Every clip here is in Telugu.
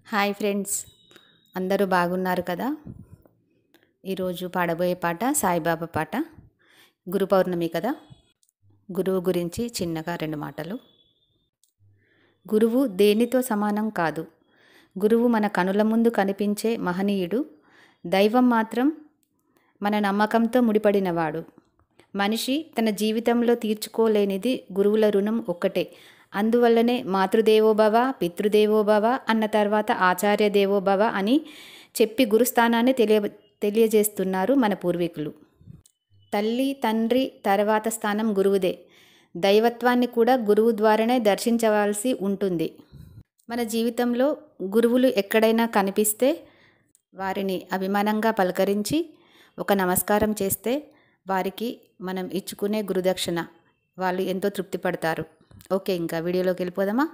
హాయ్ ఫ్రెండ్స్ అందరూ బాగున్నారు కదా ఈరోజు పాడబోయే పాట సాయిబాబా పాట గురు పౌర్ణమి కదా గురువు గురించి చిన్నగా రెండు మాటలు గురువు దేనితో సమానం కాదు గురువు మన కనుల ముందు కనిపించే మహనీయుడు దైవం మాత్రం మన నమ్మకంతో ముడిపడినవాడు మనిషి తన జీవితంలో తీర్చుకోలేనిది గురువుల రుణం ఒక్కటే అందువల్లనే మాతృదేవోభవ పితృదేవోభవ అన్న తర్వాత ఆచార్య దేవోభవ అని చెప్పి గురుస్థానాన్ని తెలియ తెలియజేస్తున్నారు మన పూర్వీకులు తల్లి తండ్రి తర్వాత స్థానం గురువుదే దైవత్వాన్ని కూడా గురువు ద్వారానే దర్శించవలసి ఉంటుంది మన జీవితంలో గురువులు ఎక్కడైనా కనిపిస్తే వారిని అభిమానంగా పలకరించి ఒక నమస్కారం చేస్తే వారికి మనం ఇచ్చుకునే గురుదక్షిణ వాళ్ళు ఎంతో తృప్తి పడతారు ఓకే ఇంకా వీడియోలోకి వెళ్ళిపోదామా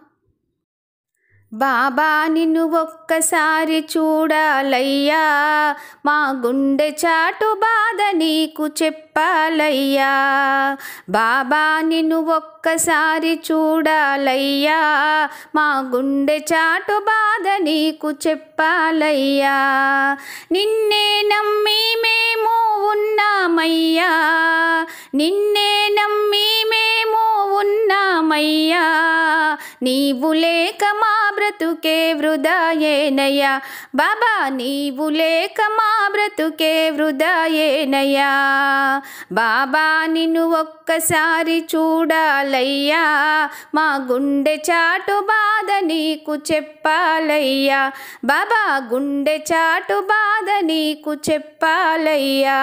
బాబా నిన్ను ఒక్కసారి చూడాలయ్యా మా గుండె చాటు బాధ నీకు చెప్పాలయ్యా బాబా నిన్ను ఒక్కసారి చూడాలయ్యా మా గుండె చాటు బాధ నీకు చెప్పాలయ్యా నిన్నే నమ్మి మేము ఉన్నామయ్యా నిన్నే నమ్మి మేము ఉన్నామయ్యా నీవు లేక మా బ్రతుకే వృధాయేనయ్యా బాబా నీవు లేక మా బ్రతుకే వృధాయేనయ్యా బాబా నిన్ను ఒక్కసారి చూడాలయ్యా మా గుండె చాటు బాధ నీకు చెప్పాలయ్యా బాబా గుండె చాటు బాధ నీకు చెప్పాలయ్యా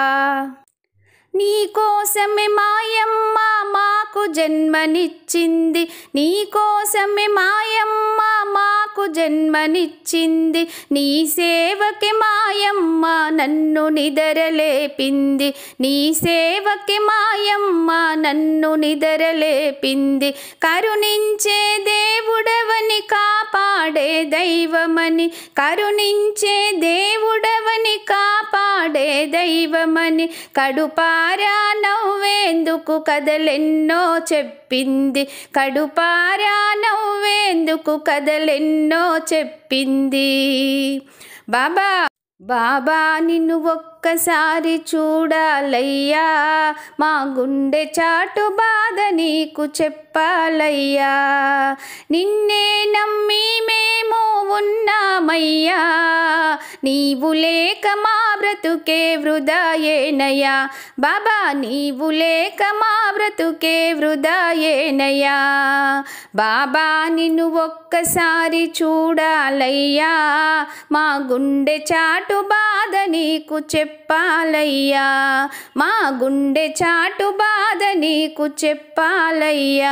నీ కోసమే మాయమ్మ మాకు జన్మనిచ్చింది నీ కోసమే మాయమ్మ మాకు జన్మనిచ్చింది నీ సేవకి మాయమ్మ నన్ను నిదరలేపింది నీ సేవకి మాయమ్మ నన్ను నిదరలేపింది కరుణించే దేవుడవని కాపాడే దైవమని కరుణించే దేవుడవని కాపాడే దైవమని కడుపారా నవ్వేందుకు కథలెన్నో చెప్పింది కడుపారా నవ్వేందుకు కథలెన్నో చెప్పింది బాబా బాబా నిన్ను ఒక్కసారి చూడాలయ్యా మా గుండె చాటు బాధ నీకు చెప్పాలయ్యా నిన్నే నమ్మి మేము ఉన్నామయ్యా నీవు లేక మా బ్రతుకే వృధాయేనయ్యా బాబా నీవు లేక మా బ్రతుకే వృధాయేనయ్యా బాబా నిన్ను ఒక్కసారి చూడాలయ్యా మా గుండె చాటు బాధ నీకు చెప్పాలయ్యా మా గుండె చాటు బాధ నీకు చెప్పాలయ్యా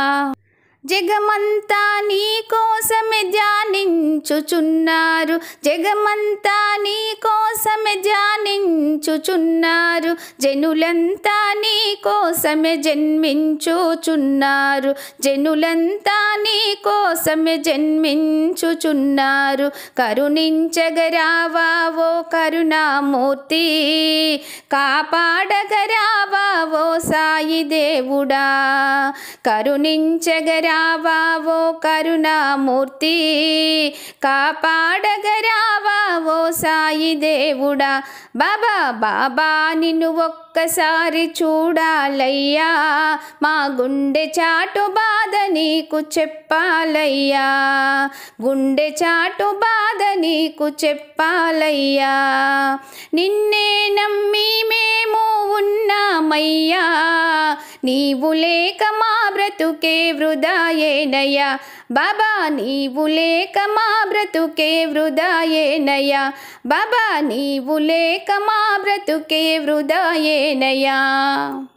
జగమంతా నీ కోసమే ధ్యానించుచున్నారు జగమంతా నీ కోసమే ధ్యానించుచున్నారు జనులంతా నీ కోసమే జన్మించుచున్నారు జనులంతా నీ కోసమే జన్మించుచున్నారు కరుణించగరావా ఓ కరుణామూర్తి కాపాడగరావా ఓ సాయి దేవుడా కరుణించగరావా ఓ కరుణామూర్తి కాపాడగరావా ఓ సాయి దేవుడా బాబా బాబా నిన్ను ఒక్కసారి చూడాలయ్యా మా గుండె చాటు బాధ నీకు చెప్పాలయ్యా గుండె చాటు బాధ నీకు చెప్పాలయ్యా నిన్నే నమ్మి మేము ఉన్నామయ్యా నీవు లేక మా బ్రతుకే వృధాయేనయ్యా బాబా నీవు లేక మా బ్రతుకే వృధాయేనయ్యా బాబా నీవు లేక మా బ్రతుకే వృధాయేనయ్యా